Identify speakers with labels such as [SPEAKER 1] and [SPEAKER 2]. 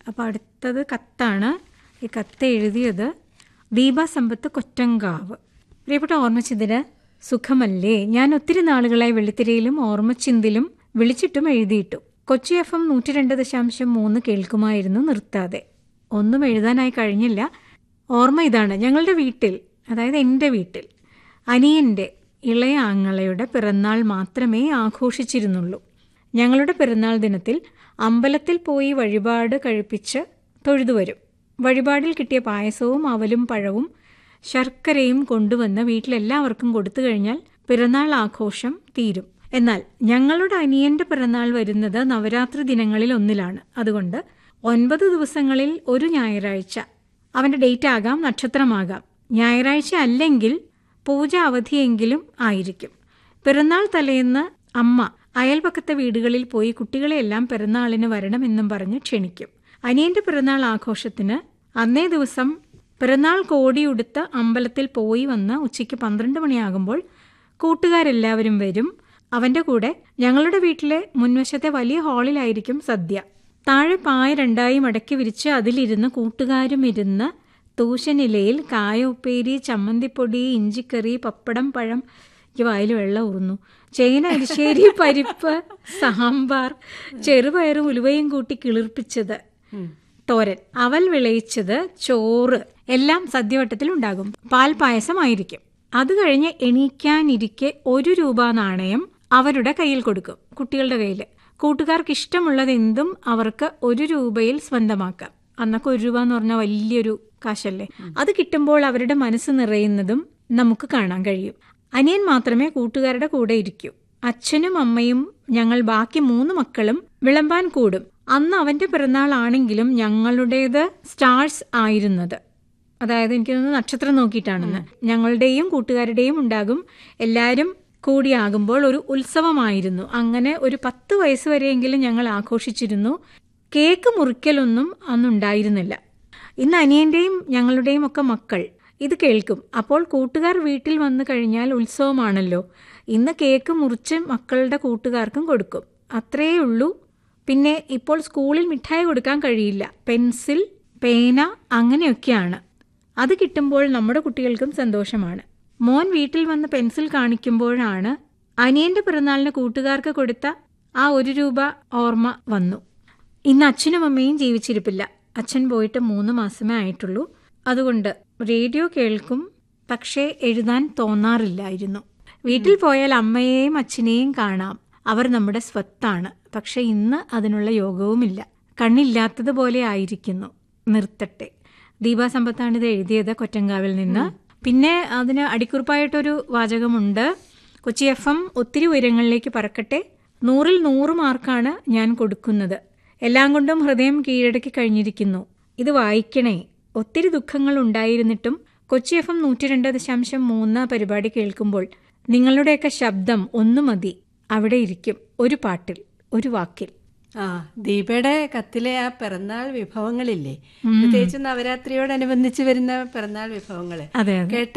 [SPEAKER 1] അപ്പോൾ അടുത്തത് കത്താണ് ഈ കത്ത് എഴുതിയത് ദീപ സമ്പത്ത് കൊറ്റങ്കാവ് പ്രിയപ്പെട്ട ഓർമ്മച്ചിന്തിന് സുഖമല്ലേ ഞാൻ ഒത്തിരി നാളുകളായി വെള്ളിത്തിരയിലും ഓർമ്മച്ചിന്തിലും വിളിച്ചിട്ടും എഴുതിയിട്ടു കൊച്ചി എഫ് എം നൂറ്റി രണ്ട് ദശാംശം മൂന്ന് കേൾക്കുമായിരുന്നു നിർത്താതെ ഒന്നും എഴുതാനായി കഴിഞ്ഞില്ല ഓർമ്മ ഇതാണ് ഞങ്ങളുടെ വീട്ടിൽ അതായത് എൻ്റെ വീട്ടിൽ അനിയൻ്റെ ഇളയ ആങ്ങളയുടെ പിറന്നാൾ മാത്രമേ ആഘോഷിച്ചിരുന്നുള്ളൂ ഞങ്ങളുടെ പിറന്നാൾ ദിനത്തിൽ അമ്പലത്തിൽ പോയി വഴിപാട് കഴിപ്പിച്ച് തൊഴുതുവരും വഴിപാടിൽ കിട്ടിയ പായസവും അവലും പഴവും ശർക്കരയും കൊണ്ടുവന്ന് വീട്ടിലെല്ലാവർക്കും കൊടുത്തു കഴിഞ്ഞാൽ പിറന്നാൾ ആഘോഷം തീരും എന്നാൽ ഞങ്ങളുടെ അനിയന്റെ പിറന്നാൾ വരുന്നത് നവരാത്രി ദിനങ്ങളിൽ ഒന്നിലാണ് അതുകൊണ്ട് ഒൻപത് ദിവസങ്ങളിൽ ഒരു ഞായറാഴ്ച അവന്റെ ഡേറ്റ് ആകാം നക്ഷത്രമാകാം ഞായറാഴ്ച അല്ലെങ്കിൽ പൂജ അവധിയെങ്കിലും ആയിരിക്കും പിറന്നാൾ തലേന്ന് അമ്മ അയൽപക്കത്തെ വീടുകളിൽ പോയി കുട്ടികളെയെല്ലാം പിറന്നാളിന് വരണമെന്നും പറഞ്ഞ് ക്ഷണിക്കും അനിയന്റെ പിറന്നാൾ ആഘോഷത്തിന് അന്നേ ദിവസം പിറന്നാൾ കോടിയുടുത്ത് അമ്പലത്തിൽ പോയി വന്ന് ഉച്ചയ്ക്ക് പന്ത്രണ്ട് മണിയാകുമ്പോൾ കൂട്ടുകാരെല്ലാവരും വരും അവന്റെ കൂടെ ഞങ്ങളുടെ വീട്ടിലെ മുൻവശത്തെ വലിയ ഹാളിലായിരിക്കും സദ്യ താഴെ പായ രണ്ടായി മടക്കി വിരിച്ച് അതിലിരുന്ന് കൂട്ടുകാരും ഇരുന്ന് തൂശനിലയിൽ കായ ഉപ്പേരി ചമ്മന്തിപ്പൊടി ഇഞ്ചിക്കറി പപ്പടം പഴം എനിക്ക് വായിൽ വെള്ളം ഊറുന്നു ചേന അരിശ്ശേരി പരിപ്പ് സാമ്പാർ ചെറുപയറും ഉലുവയും കൂട്ടി കിളിർപ്പിച്ചത് തോരൻ അവൽ വിളയിച്ചത് ചോറ് എല്ലാം സദ്യവട്ടത്തിൽ ഉണ്ടാകും പാൽ പായസമായിരിക്കും അത് കഴിഞ്ഞ് എണീക്കാനിരിക്കെ ഒരു രൂപ നാണയം അവരുടെ കയ്യിൽ കൊടുക്കും കുട്ടികളുടെ കയ്യിൽ കൂട്ടുകാർക്ക് ഇഷ്ടമുള്ളത് എന്തും അവർക്ക് ഒരു രൂപയിൽ സ്വന്തമാക്കാം അന്നൊക്കെ ഒരു രൂപ എന്ന് പറഞ്ഞാൽ വലിയൊരു കാശല്ലേ അത് കിട്ടുമ്പോൾ അവരുടെ മനസ്സ് നിറയുന്നതും നമുക്ക് കാണാൻ കഴിയും അനിയൻ മാത്രമേ കൂട്ടുകാരുടെ കൂടെ ഇരിക്കൂ അച്ഛനും അമ്മയും ഞങ്ങൾ ബാക്കി മൂന്ന് മക്കളും വിളമ്പാൻ കൂടും അന്ന് അവന്റെ പിറന്നാൾ ആണെങ്കിലും ഞങ്ങളുടേത് സ്റ്റാർസ് ആയിരുന്നത് അതായത് എനിക്ക് തോന്നുന്നു നക്ഷത്രം നോക്കിയിട്ടാണെന്ന് ഞങ്ങളുടെയും കൂട്ടുകാരുടെയും ഉണ്ടാകും എല്ലാവരും കൂടിയാകുമ്പോൾ ഒരു ഉത്സവമായിരുന്നു അങ്ങനെ ഒരു പത്ത് വയസ്സ് വരെയെങ്കിലും ഞങ്ങൾ ആഘോഷിച്ചിരുന്നു കേക്ക് മുറിക്കലൊന്നും അന്നുണ്ടായിരുന്നില്ല ഇന്ന് അനിയന്റെയും ഞങ്ങളുടെയും ഒക്കെ മക്കൾ ഇത് കേൾക്കും അപ്പോൾ കൂട്ടുകാർ വീട്ടിൽ വന്നു കഴിഞ്ഞാൽ ഉത്സവമാണല്ലോ ഇന്ന് കേക്ക് മുറിച്ച് മക്കളുടെ കൂട്ടുകാർക്കും കൊടുക്കും അത്രയേ ഉള്ളൂ പിന്നെ ഇപ്പോൾ സ്കൂളിൽ മിഠായി കൊടുക്കാൻ കഴിയില്ല പെൻസിൽ പേന അങ്ങനെയൊക്കെയാണ് അത് കിട്ടുമ്പോൾ നമ്മുടെ കുട്ടികൾക്കും സന്തോഷമാണ് മോൻ വീട്ടിൽ വന്ന് പെൻസിൽ കാണിക്കുമ്പോഴാണ് അനിയന്റെ പിറന്നാളിന് കൂട്ടുകാർക്ക് കൊടുത്ത ആ ഒരു രൂപ ഓർമ്മ വന്നു ഇന്ന് അച്ഛനും അമ്മയും ജീവിച്ചിരിപ്പില്ല അച്ഛൻ പോയിട്ട് മൂന്ന് മാസമേ ആയിട്ടുള്ളൂ അതുകൊണ്ട് റേഡിയോ കേൾക്കും പക്ഷേ എഴുതാൻ തോന്നാറില്ലായിരുന്നു വീട്ടിൽ പോയാൽ അമ്മയെയും അച്ഛനെയും കാണാം അവർ നമ്മുടെ സ്വത്താണ് പക്ഷെ ഇന്ന് അതിനുള്ള യോഗവുമില്ല കണ്ണില്ലാത്തതുപോലെ ആയിരിക്കുന്നു നിർത്തട്ടെ ദീപാസമ്പത്താണ് ഇത് എഴുതിയത് കൊറ്റങ്കാവിൽ നിന്ന് പിന്നെ അതിന് അടിക്കുറിപ്പായിട്ടൊരു വാചകമുണ്ട് കൊച്ചി എഫ് എം ഒത്തിരി ഉയരങ്ങളിലേക്ക് പറക്കട്ടെ നൂറിൽ നൂറ് മാർക്കാണ് ഞാൻ കൊടുക്കുന്നത് എല്ലാം കൊണ്ടും ഹൃദയം കീഴടക്കി കഴിഞ്ഞിരിക്കുന്നു ഇത് വായിക്കണേ ഒത്തിരി ദുഃഖങ്ങൾ ഉണ്ടായിരുന്നിട്ടും കൊച്ചി എഫ് എം നൂറ്റി രണ്ട് ദശാംശം മൂന്ന് പരിപാടി കേൾക്കുമ്പോൾ നിങ്ങളുടെയൊക്കെ ശബ്ദം ഒന്നു മതി അവിടെ ഇരിക്കും ഒരു പാട്ടിൽ ഒരു വാക്കിൽ
[SPEAKER 2] ആ ദീപയുടെ കത്തിലെ ആ പിറന്നാൾ വിഭവങ്ങളില്ലേ പ്രത്യേകിച്ച് നവരാത്രിയോടനുബന്ധിച്ച് വരുന്ന പിറന്നാൾ വിഭവങ്ങള്
[SPEAKER 1] അതെ അതെ
[SPEAKER 2] കേട്ട